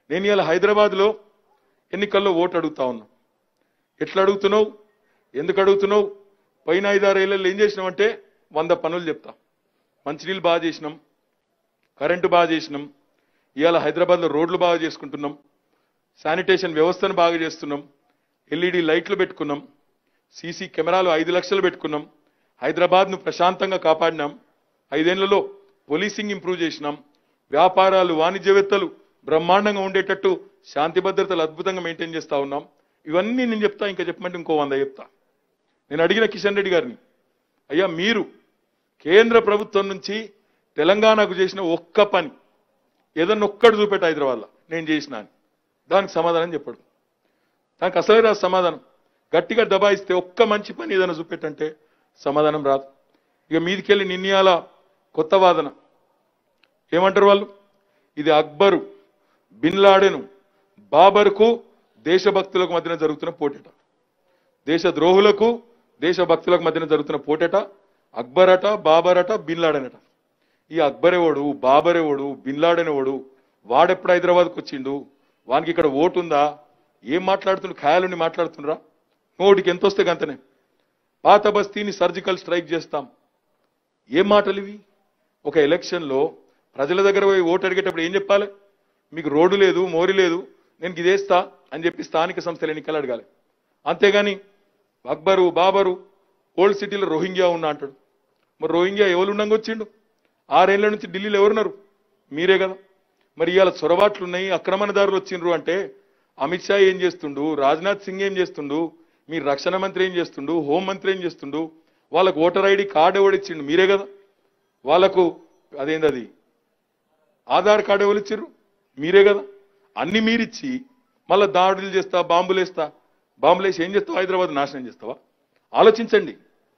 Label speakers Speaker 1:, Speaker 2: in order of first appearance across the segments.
Speaker 1: నేను ఇవాళ హైదరాబాద్లో ఎన్నికల్లో ఓటు అడుగుతా ఉన్నా ఎట్లా అడుగుతున్నావు ఎందుకు అడుగుతున్నావు పైన ఐదారేళ్ళలో ఏం చేసినామంటే వంద పనులు చెప్తా మంచినీళ్ళు బాగా చేసినాం కరెంటు బాగా చేసినాం ఇవాళ హైదరాబాద్లో రోడ్లు బాగా చేసుకుంటున్నాం శానిటేషన్ వ్యవస్థను బాగా చేస్తున్నాం ఎల్ఈడి లైట్లు పెట్టుకున్నాం సీసీ కెమెరాలు ఐదు లక్షలు పెట్టుకున్నాం హైదరాబాద్ను ప్రశాంతంగా కాపాడినాం ఐదేళ్లలో పోలీసింగ్ ఇంప్రూవ్ చేసినాం వ్యాపారాలు వాణిజ్యవేత్తలు బ్రహ్మాండంగా ఉండేటట్టు శాంతి భద్రతలు అద్భుతంగా మెయింటైన్ చేస్తా ఉన్నాం ఇవన్నీ నేను చెప్తా ఇంకా చెప్పమంటే ఇంకో వంద చెప్తా నేను అడిగిన కిషన్ రెడ్డి గారిని అయ్యా మీరు కేంద్ర ప్రభుత్వం నుంచి తెలంగాణకు చేసిన ఒక్క పని ఏదన్నా ఒక్కటి చూపెట్ట హైదరాబాద్లో నేను చేసిన అని దానికి సమాధానం చెప్పడు దానికి అసలే రాదు సమాధానం గట్టిగా దబాయిస్తే ఒక్క మంచి పని ఏదైనా చూపెట్టంటే సమాధానం రాదు ఇక మీదికెళ్ళి నిన్నయాల కొత్త వాదన ఏమంటారు వాళ్ళు ఇది అక్బరు బిన్ లాడెను బాబర్కు దేశభక్తులకు మధ్యన జరుగుతున్న పోటీట దేశ ద్రోహులకు దేశభక్తులకు మధ్యన జరుగుతున్న పోటట అక్బర్ అట బాబర్ అట బిన్ లాడెన్ అట ఈ అక్బర్ ఎవడు బాబర్ ఎవడు బిన్ లాడెన్ ఎవడు వాడెప్పుడు హైదరాబాద్కు వచ్చిండు వానికి ఇక్కడ ఓటు ఉందా ఏం మాట్లాడుతుండు ఖయాలుని మాట్లాడుతుండ్రా నోటికి ఎంత వస్తే గంతనే పాత బస్తీని సర్జికల్ స్ట్రైక్ చేస్తాం ఏం మాటలు ఇవి ఒక ఎలక్షన్లో ప్రజల దగ్గర పోయి ఓటు అడిగేటప్పుడు ఏం చెప్పాలి మీకు రోడ్డు లేదు మోరి లేదు నేను ఇదేస్తా అని చెప్పి స్థానిక సంస్థల ఎన్నికలు అడగాలి అంతేగాని అక్బరు బాబరు ఓల్డ్ సిటీలో రోహింగ్యా ఉన్నా అంటాడు మరి రోహింగ్యా ఎవరు ఉండంగా వచ్చిండు ఆరేళ్ల నుంచి ఢిల్లీలో ఎవరున్నారు మీరే కదా మరి ఇవాళ చొరబాట్లు ఉన్నాయి అక్రమణదారులు వచ్చిండ్రు అంటే అమిత్ షా ఏం చేస్తుండు రాజ్నాథ్ సింగ్ ఏం చేస్తుండు మీ రక్షణ మంత్రి ఏం చేస్తుండు హోం మంత్రి ఏం చేస్తుండు వాళ్ళకు ఓటర్ ఐడి కార్డు ఎవడిచ్చిండు మీరే కదా వాళ్ళకు అదేంది అది ఆధార్ కార్డు ఎవరు ఇచ్చిర్రు మీరే కదా అన్ని మీరిచ్చి మళ్ళీ దాడులు చేస్తా బాంబులు వేస్తా బాంబులు వేసి ఏం చేస్తావు హైదరాబాద్ నాశనం చేస్తావా ఆలోచించండి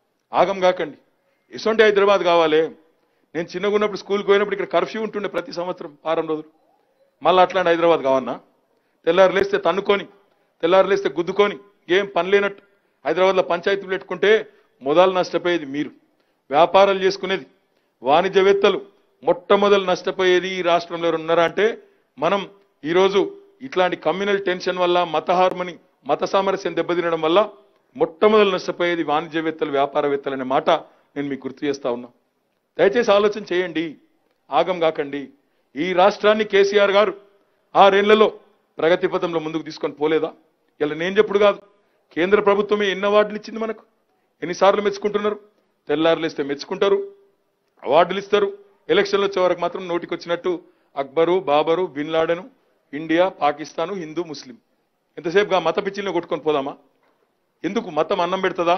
Speaker 1: ఆగం కాకండి ఎటువంటి హైదరాబాద్ కావాలి నేను చిన్నగా ఉన్నప్పుడు స్కూల్కి పోయినప్పుడు ఇక్కడ కర్ఫ్యూ ఉంటుండే ప్రతి సంవత్సరం వారం రోజులు మళ్ళీ అట్లాంటి హైదరాబాద్ కావన్నా తెల్లారు లేస్తే తన్నుకొని తెల్లారు లేస్తే గుద్దుకొని ఏం పని లేనట్టు హైదరాబాద్లో పంచాయతీలు పెట్టుకుంటే మొదలు నష్టపోయేది మీరు వ్యాపారాలు చేసుకునేది వాణిజ్యవేత్తలు మొట్టమొదలు నష్టపోయేది ఈ రాష్ట్రంలో ఎవరు ఉన్నారా అంటే మనం ఈరోజు ఇట్లాంటి కమ్యూనల్ టెన్షన్ వల్ల మత హార్మని మత సామరస్యం దెబ్బతినడం వల్ల మొట్టమొదలు నష్టపోయేది వాణిజ్యవేత్తలు వ్యాపారవేత్తలు అనే మాట నేను మీకు గుర్తు చేస్తా ఉన్నా దయచేసి ఆలోచన చేయండి ఆగం కాకండి ఈ రాష్ట్రాన్ని కేసీఆర్ గారు ఆరేళ్లలో ప్రగతి పథంలో ముందుకు తీసుకొని పోలేదా ఇలా నేను చెప్పుడు కాదు కేంద్ర ప్రభుత్వమే ఎన్ని అవార్డులు ఇచ్చింది మనకు ఎన్నిసార్లు మెచ్చుకుంటున్నారు తెల్లారులు ఇస్తే మెచ్చుకుంటారు అవార్డులు ఇస్తారు ఎలక్షన్లు వచ్చే వరకు మాత్రం నోటికి వచ్చినట్టు Akbar Babar bin Laden India Pakistan Hindu Muslim ఎంతసేపుగా మత పిచ్చిల్ని కొట్టుకొని పోదామా ఎందుకు మతం అన్నం పెడుతుందా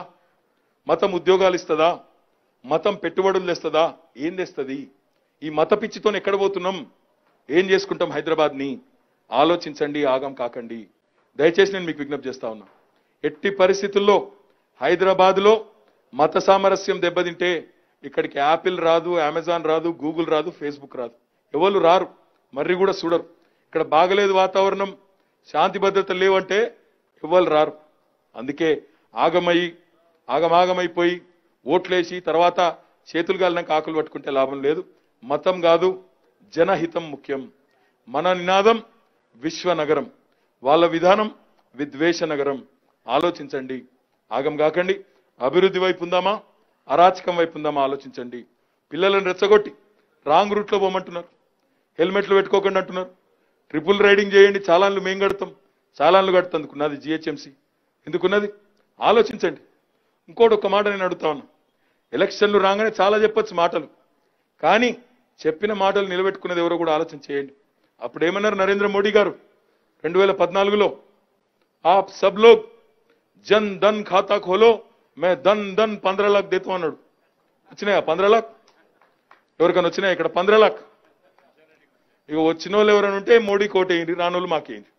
Speaker 1: మతం ఉద్యోగాలు ఇస్తుందా మతం పెట్టుబడులు తెస్తుందా ఏం తెస్తుంది ఈ మత పిచ్చితో ఎక్కడ పోతున్నాం ఏం చేసుకుంటాం హైదరాబాద్ని ఆలోచించండి ఆగం కాకండి దయచేసి నేను మీకు విజ్ఞప్తి చేస్తా ఉన్నా ఎట్టి పరిస్థితుల్లో హైదరాబాద్లో మత సామరస్యం దెబ్బతింటే ఇక్కడికి యాపిల్ రాదు అమెజాన్ రాదు గూగుల్ రాదు ఫేస్బుక్ రాదు ఎవరు రారు మర్రి కూడా చూడరు ఇక్కడ బాగలేదు వాతావరణం శాంతి భద్రతలు లేవంటే ఎవరు రారు అందుకే ఆగమై ఆగమాగమైపోయి ఓట్లేసి తర్వాత చేతులు గాలినాక ఆకులు పట్టుకుంటే లాభం లేదు మతం కాదు జనహితం ముఖ్యం మన నినాదం విశ్వనగరం వాళ్ళ విధానం విద్వేష నగరం ఆలోచించండి ఆగం కాకండి అభివృద్ధి వైపు ఉందామా అరాచకం వైపు ఉందామా ఆలోచించండి పిల్లలను రెచ్చగొట్టి రాంగ్ రూట్లో పోమంటున్నారు హెల్మెట్లు పెట్టుకోకుండా అంటున్నారు ట్రిపుల్ రైడింగ్ చేయండి చాలాన్లు మేం కడతాం చాలాన్లు కడుతుందుకున్నది జిహెచ్ఎంసీ ఎందుకున్నది ఆలోచించండి ఇంకోటి ఒక మాట నేను అడుగుతా ఉన్నా ఎలక్షన్లు రాగానే చాలా చెప్పొచ్చు మాటలు కానీ చెప్పిన మాటలు నిలబెట్టుకునేది ఎవరో కూడా ఆలోచన చేయండి అప్పుడు ఏమన్నారు నరేంద్ర మోడీ గారు రెండు వేల పద్నాలుగులో ఆప్ సబ్ లోగ్ జన్ ధన్ ఖాతా ఖోలో మే ధన్ ధన్ పంద్ర లాక్ దేతో అన్నాడు వచ్చినాయా పంద్ర లాక్ ఎవరికైనా వచ్చినాయి ఇక్కడ పంద్ర లాక్ ఇక వచ్చిన వాళ్ళు ఎవరైనా ఉంటే మోడీ కోటేయండి రానోళ్ళు మాకేయండి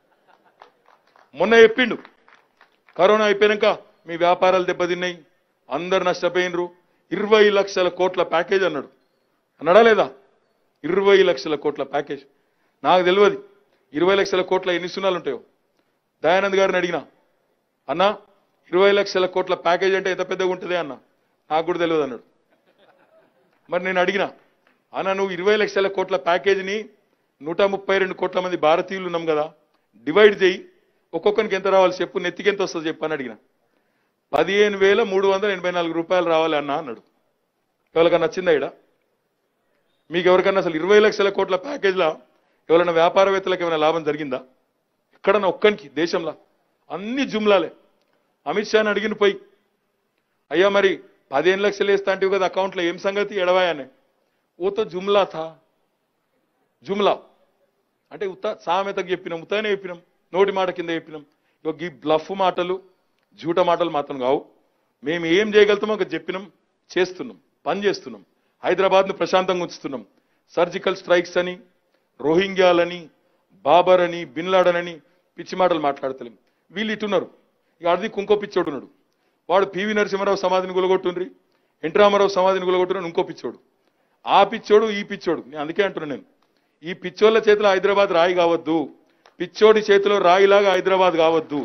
Speaker 1: మొన్న చెప్పిండు కరోనా అయిపోయాక మీ వ్యాపారాలు దెబ్బతిన్నాయి అందరు నష్టపోయినరు ఇరవై లక్షల కోట్ల ప్యాకేజ్ అన్నాడు అన్నాడా లేదా ఇరవై లక్షల కోట్ల ప్యాకేజ్ నాకు తెలియదు ఇరవై లక్షల కోట్ల ఎన్ని సున్నాలు ఉంటాయో దయానంద్ గారిని అడిగిన అన్న ఇరవై లక్షల కోట్ల ప్యాకేజ్ అంటే ఎంత పెద్దగా ఉంటుంది అన్న నాకు కూడా తెలియదు అన్నాడు మరి నేను అడిగిన అన్న నువ్వు ఇరవై లక్షల కోట్ల ప్యాకేజీని నూట ముప్పై రెండు కోట్ల మంది భారతీయులు ఉన్నాం కదా డివైడ్ చేయి ఒక్కొక్కరికి ఎంత రావాలి చెప్పు నెత్తికి ఎంత వస్తుంది చెప్పు అని అడిగిన పదిహేను వేల మూడు వందల ఎనభై నాలుగు రూపాయలు రావాలి అన్న అన్నాడు ఎవరికన్నా నచ్చిందా ఇడ మీకు ఎవరికన్నా అసలు ఇరవై లక్షల కోట్ల ప్యాకేజ్లా ఎవరైనా వ్యాపారవేత్తలకు ఏమైనా లాభం జరిగిందా ఎక్కడన్నా ఒక్కనికి దేశంలో అన్ని జుమ్లాలే అమిత్ షాని అడిగిన పోయి అయ్యా మరి పదిహేను లక్షలు వేస్తా అంటే కదా అకౌంట్లో ఏం సంగతి ఎడవాయనే ఓతో జుమ్లా థా జుమ్లా అంటే ఉత్త సామెతకు చెప్పినాం ఉత్తనే చెప్పినాం నోటి మాట కింద చెప్పినాం ఇగో ఈ బ్లఫ్ మాటలు జూట మాటలు మాత్రం కావు మేము ఏం చేయగలుగుతామో ఒక చెప్పినాం చేస్తున్నాం పని చేస్తున్నాం హైదరాబాద్ను ప్రశాంతంగా ఉంచుతున్నాం సర్జికల్ స్ట్రైక్స్ అని రోహింగ్యాలని బాబర్ అని బిన్ లాడన్ అని పిచ్చి మాటలు మాట్లాడతలేం వీళ్ళు ఇటున్నారు ఇక అది కుంకో పిచ్చోడు ఉన్నాడు వాడు పివి నరసింహారావు సమాధిని గులగొట్టుండ్రి ఎన్టీ రామారావు సమాధిని గులగొట్టున్నాడు ఇంకో పిచ్చోడు ఆ పిచ్చోడు ఈ పిచ్చోడు నేను అందుకే అంటున్నాను నేను ఈ పిచ్చోళ్ళ చేతిలో హైదరాబాద్ రాయి కావద్దు పిచ్చోడి చేతిలో రాయిలాగా హైదరాబాద్ కావద్దు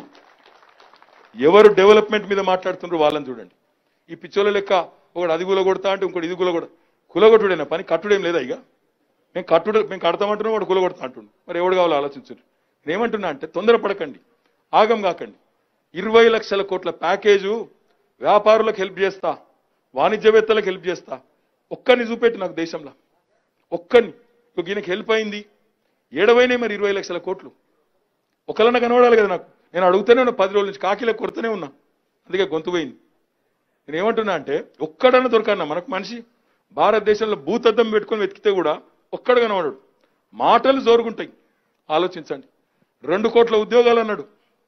Speaker 1: ఎవరు డెవలప్మెంట్ మీద మాట్లాడుతున్నారు వాళ్ళని చూడండి ఈ పిచ్చోళ్ళ లెక్క ఒకడు అది గులగొడతా అంటే ఇంకోటి ఇది గులగొడ కులగొట్టుడైనా పని కట్టుడేం లేదా ఇక మేము కట్టుడు మేము కడతామంటున్నాం వాడు కులగొడతా అంటుండు మరి ఎవడు కావాలో ఆలోచించండి నేనేమంటున్నా అంటే తొందరపడకండి ఆగం కాకండి ఇరవై లక్షల కోట్ల ప్యాకేజు వ్యాపారులకు హెల్ప్ చేస్తా వాణిజ్యవేత్తలకు హెల్ప్ చేస్తా ఒక్కరిని చూపెట్టు నాకు దేశంలో ఒక్కరిని ఇప్పుడు ఈయనకి హెల్ప్ అయింది ఏడవైనాయి మరి ఇరవై లక్షల కోట్లు ఒకళ్ళన కనబడాలి కదా నాకు నేను అడుగుతూనే ఉన్నా పది రోజుల నుంచి కాకిలో కొడుతూనే ఉన్నా అందుకే గొంతు పోయింది నేను ఏమంటున్నా అంటే ఒక్కడన్నా దొరకన్నా మనకు మనిషి భారతదేశంలో భూతద్దం పెట్టుకొని వెతికితే కూడా ఒక్కడు కనబడడు మాటలు జోరుగుంటాయి ఆలోచించండి రెండు కోట్ల ఉద్యోగాలు అన్నాడు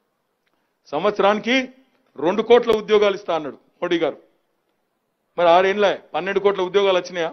Speaker 1: సంవత్సరానికి రెండు కోట్ల ఉద్యోగాలు ఇస్తా అన్నాడు మోడీ గారు మరి ఆరేళ్ళ పన్నెండు కోట్ల ఉద్యోగాలు వచ్చినాయా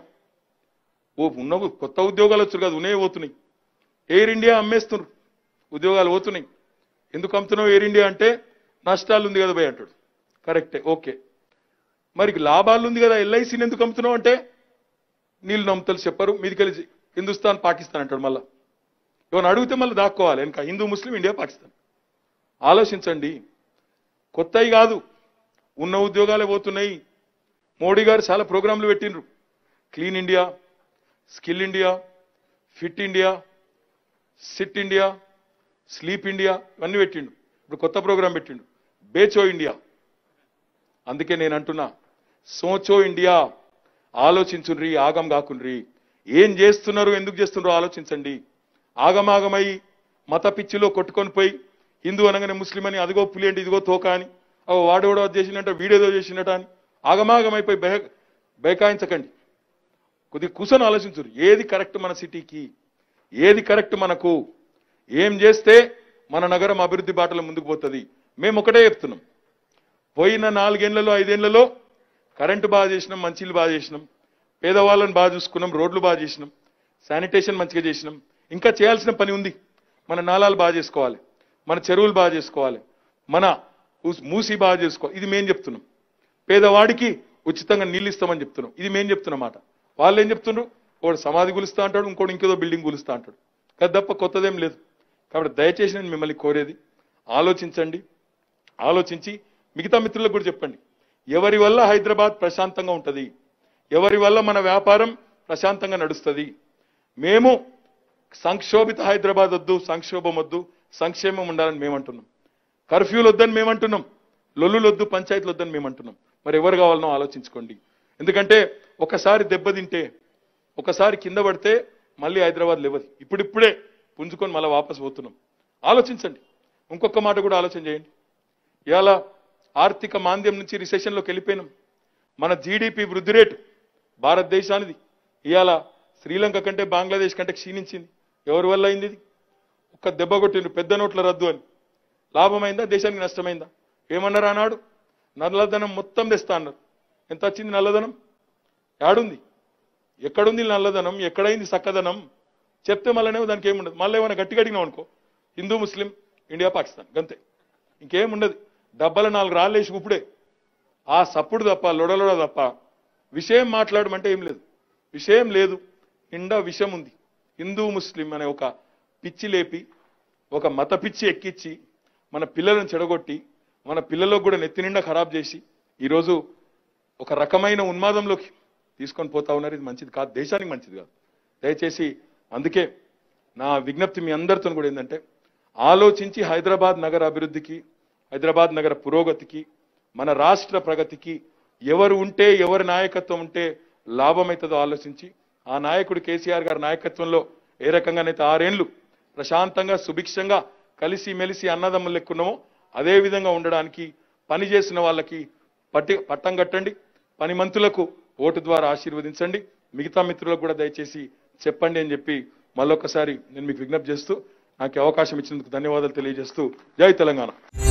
Speaker 1: ఓ ఉన్న కొత్త ఉద్యోగాలు వచ్చు కాదు ఉన్నాయి పోతున్నాయి ఎయిర్ ఇండియా అమ్మేస్తున్నారు ఉద్యోగాలు పోతున్నాయి ఎందుకు అమ్ముతున్నావు ఎయిర్ ఇండియా అంటే నష్టాలు ఉంది కదా భయ్ అంటాడు కరెక్టే ఓకే మరి లాభాలు ఉంది కదా ఎల్ఐసిని ఎందుకు అమ్ముతున్నావు అంటే నీళ్ళు నమ్ముతలు చెప్పరు మీదికెళ్ళి హిందుస్థాన్ పాకిస్తాన్ అంటాడు మళ్ళా ఎవరిని అడిగితే మళ్ళీ దాక్కోవాలి వెనక హిందూ ముస్లిం ఇండియా పాకిస్తాన్ ఆలోచించండి కొత్తవి కాదు ఉన్న ఉద్యోగాలే పోతున్నాయి మోడీ గారు చాలా ప్రోగ్రాంలు పెట్టిండ్రు clean India skill India fit India sit India sleep India ఇవన్నీ పెట్టిండు ఇప్పుడు కొత్త ప్రోగ్రాం పెట్టిండు బేచో ఇండియా అందుకే నేను అంటున్నా సోచో ఇండియా ఆలోచించుండ్రి ఆగం కాకుండ్రి ఏం చేస్తున్నారు ఎందుకు చేస్తున్నారో ఆలోచించండి ఆగమాగమై మత పిచ్చిలో కొట్టుకొని పోయి హిందూ అనగానే ముస్లిం అని అదిగో పులి అంటే ఇదిగో తోక అని ఓ వాడేవాడో అది చేసినట్ట వీడేదో చేసినట్ట అని ఆగమాగమైపోయి బెహ బైకాయించకండి కొద్దిగా కూర్చొని ఆలోచించరు ఏది కరెక్ట్ మన సిటీకి ఏది కరెక్ట్ మనకు ఏం చేస్తే మన నగరం అభివృద్ధి బాటలో ముందుకు పోతుంది మేము ఒకటే చెప్తున్నాం పోయిన నాలుగేళ్లలో ఐదేళ్లలో కరెంటు బాగా చేసినాం మంచిలు బాగా చేసినాం పేదవాళ్ళని బాగా చూసుకున్నాం రోడ్లు బాగా చేసినాం శానిటేషన్ మంచిగా చేసినాం ఇంకా చేయాల్సిన పని ఉంది మన నాలాలు బాగా చేసుకోవాలి మన చెరువులు బాగా చేసుకోవాలి మన ఊస్- మూసి బాగా చేసుకోవాలి ఇది మేం చెప్తున్నాం పేదవాడికి ఉచితంగా నీళ్ళు ఇస్తామని చెప్తున్నాం ఇది మేం చెప్తున్న మాట వాళ్ళు ఏం చెప్తున్నారు ఒకడు సమాధి గులుస్తా అంటాడు ఇంకోటి ఇంకేదో బిల్డింగ్ గులుస్తా అంటాడు కదా తప్ప కొత్తదేం లేదు కాబట్టి దయచేసి నేను మిమ్మల్ని కోరేది ఆలోచించండి ఆలోచించి మిగతా మిత్రులకు కూడా చెప్పండి ఎవరి వల్ల హైదరాబాద్ ప్రశాంతంగా ఉంటుంది ఎవరి వల్ల మన వ్యాపారం ప్రశాంతంగా నడుస్తుంది మేము సంక్షోభిత హైదరాబాద్ వద్దు సంక్షోభం వద్దు సంక్షేమం ఉండాలని మేమంటున్నాం కర్ఫ్యూలు వద్దని మేమంటున్నాం లొల్లులు వద్దు పంచాయతీలు వద్దని మేమంటున్నాం మరి ఎవరు కావాలనో ఆలోచించుకోండి ఎందుకంటే ఒకసారి దెబ్బతింటే ఒకసారి కింద పడితే మళ్ళీ హైదరాబాద్ లేవదు ఇప్పుడిప్పుడే పుంజుకొని మళ్ళీ వాపస్ పోతున్నాం ఆలోచించండి ఇంకొక మాట కూడా ఆలోచన చేయండి ఇవాళ ఆర్థిక మాంద్యం నుంచి రిసెషన్లోకి వెళ్ళిపోయినాం మన జీడిపి వృద్ధి రేటు భారతదేశానిది ఇవాళ శ్రీలంక కంటే బంగ్లాదేశ్ కంటే క్షీణించింది ఎవరి వల్ల అయింది ఇది ఒక్క దెబ్బ కొట్టిండ్రు పెద్ద నోట్ల రద్దు అని లాభమైందా దేశానికి నష్టమైందా ఏమన్నారు ఆనాడు నల్లధనం మొత్తం తెస్తా అన్నారు ఎంత వచ్చింది నల్లధనం ఏడుంది ఎక్కడుంది నల్లధనం ఎక్కడైంది చక్కదనం చెప్తే మళ్ళీ దానికి ఏముండదు మళ్ళీ ఏమైనా గట్టిగా అడిగినాం అనుకో హిందూ ముస్లిం ఇండియా పాకిస్తాన్ గంతే ఇంకేముండదు డబ్బల నాలుగు రాళ్ళేసి ఇప్పుడే ఆ సప్పుడు తప్ప లొడలొడ తప్ప విషయం మాట్లాడమంటే ఏం లేదు విషయం లేదు నిండా విషం ఉంది హిందూ ముస్లిం అనే ఒక పిచ్చి లేపి ఒక మత పిచ్చి ఎక్కించి మన పిల్లలను చెడగొట్టి మన పిల్లలకు కూడా నెత్తి నిండా ఖరాబ్ చేసి ఈరోజు ఒక రకమైన ఉన్మాదంలోకి తీసుకొని పోతా ఉన్నారు ఇది మంచిది కాదు దేశానికి మంచిది కాదు దయచేసి అందుకే నా విజ్ఞప్తి మీ అందరితో కూడా ఏంటంటే ఆలోచించి హైదరాబాద్ నగర అభివృద్ధికి హైదరాబాద్ నగర పురోగతికి మన రాష్ట్ర ప్రగతికి ఎవరు ఉంటే ఎవరి నాయకత్వం ఉంటే లాభమవుతుందో ఆలోచించి ఆ నాయకుడు కేసీఆర్ గారి నాయకత్వంలో ఏ రకంగానైతే ఆరేళ్లు ప్రశాంతంగా సుభిక్షంగా కలిసి మెలిసి అన్నదమ్ములు లెక్కున్నామో అదే విధంగా ఉండడానికి పని చేసిన వాళ్ళకి పట్టి పట్టం కట్టండి పని మంతులకు ఓటు ద్వారా ఆశీర్వదించండి మిగతా మిత్రులకు కూడా దయచేసి చెప్పండి అని చెప్పి మళ్ళొకసారి నేను మీకు విజ్ఞప్తి చేస్తూ నాకు ఈ అవకాశం ఇచ్చినందుకు ధన్యవాదాలు తెలియజేస్తూ జై తెలంగాణ